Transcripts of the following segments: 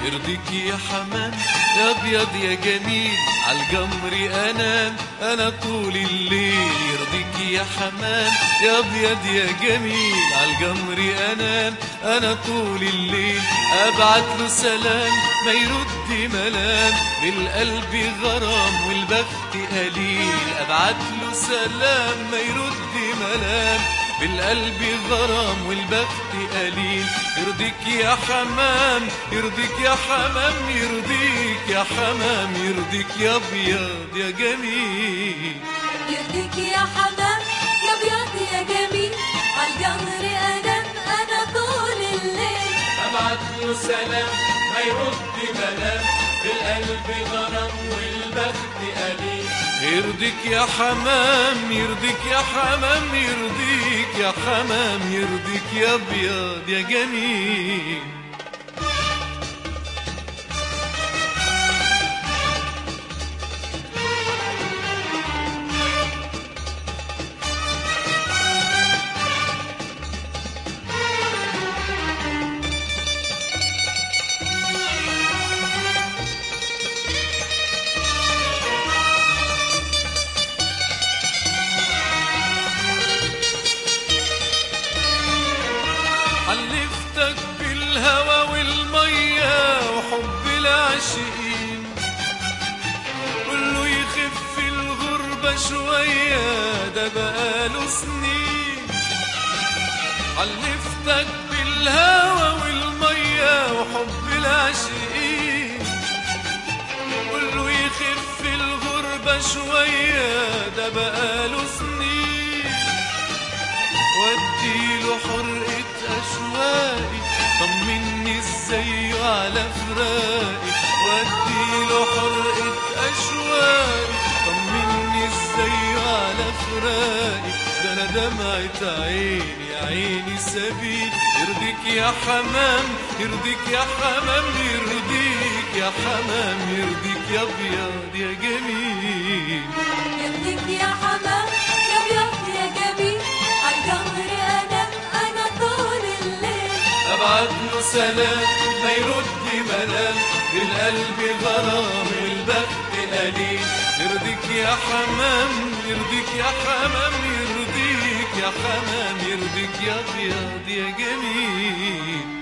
يرضيك يا حمام يا ابيض يا جميل عالجمر انام انا طول الليل يرضيك يا حمام يا ابيض يا جميل عالجمر انام انا طول الليل ابعت له سلام ما يرد ملام بالقلب غرام والبخت قليل ابعت له سلام ما يرد ملام بالقلب غرام والبخت قليل يرضيك يا حمام يرضيك يا حمام يرضيك يا حمام يرضيك يا ابيض يا جميل يرضيك يا حمام يا ابيض يا جميل عالجمر انام انا طول الليل ابعت له سلام ما يرد ملام بالقلب غرام والبخت قليل يرضيك يا حمام يرضيك يا حمام يرضيك يا حمام يرضيك يا ابيض يا جميل حلفتك بالهوى والمية وحب العاشقين كله يخف الغربة شوية ده بقاله سنين حلفتك بالهوى والمية وحب العاشقين كله يخف الغربة شوية ده بقاله سنين واديله حرقة أشواقي طمني ازاي على فراقي واديله حرقة أشواقي طمني ازاي على فراقي ده انا دمعة عيني عيني سبيل يرضيك يا حمام يرضيك يا حمام يرضيك يا حمام يرضيك يا ابيض يا جميل يرضيك يا حمام يا ابيض يا جميل عالجمر انام انا طول الليل ابعت له سلام ما يرد ملام بالقلب غرام البخت قليل يرضيك يا حمام يرضيك يا حمام يرضيك يا حمام يرضيك يا ابيض يا جميل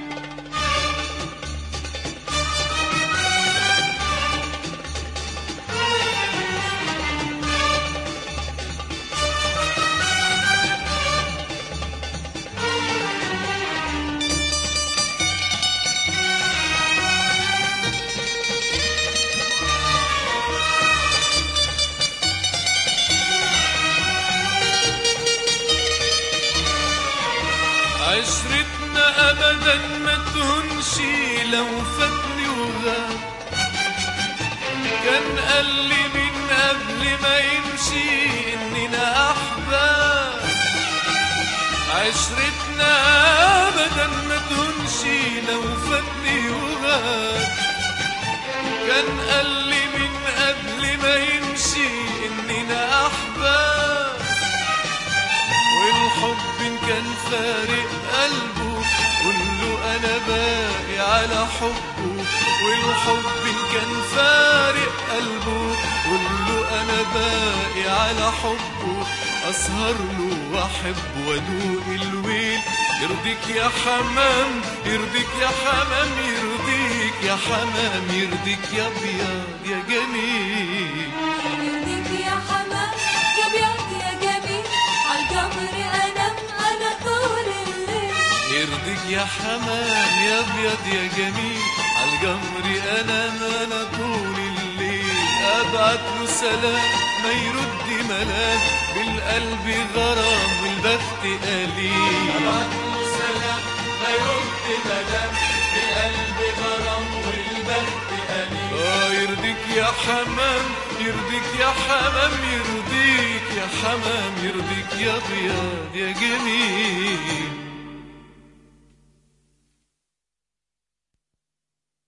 عشرتنا ابدا ما تهونش لو فاتني وغاب كان قال لي من قبل ما يمشي اننا احباب عشرتنا ابدا ما تهونش لو فاتني وغاب كان قال لي من قبل ما يمشي اننا احباب والحب إن كان فارق قلبه قول له انا باقي على حبه والحب إن كان فارق قلبه قول له انا باقي على حبه اسهر له واحب وادوق الويل يرضيك يا حمام يرضيك يا حمام يرضيك يا حمام يرضيك يا ابيض يا جميل يرضيك يا حمام يا ابيض يا جميل عالجمر انام انا طول الليل يرضيك يا حمام يا ابيض يا جميل عالجمر انا انا طول الليل ابعت له سلام ما يرد ملام بالقلب غرام والبخت قليل ابعت له سلام ما يرد ملام بالقلب غرام والبخت قليل اه يرضيك يا حمام يرضيك يا حمام يرضيك يا حمام يرضيك يا ابيض يا جميل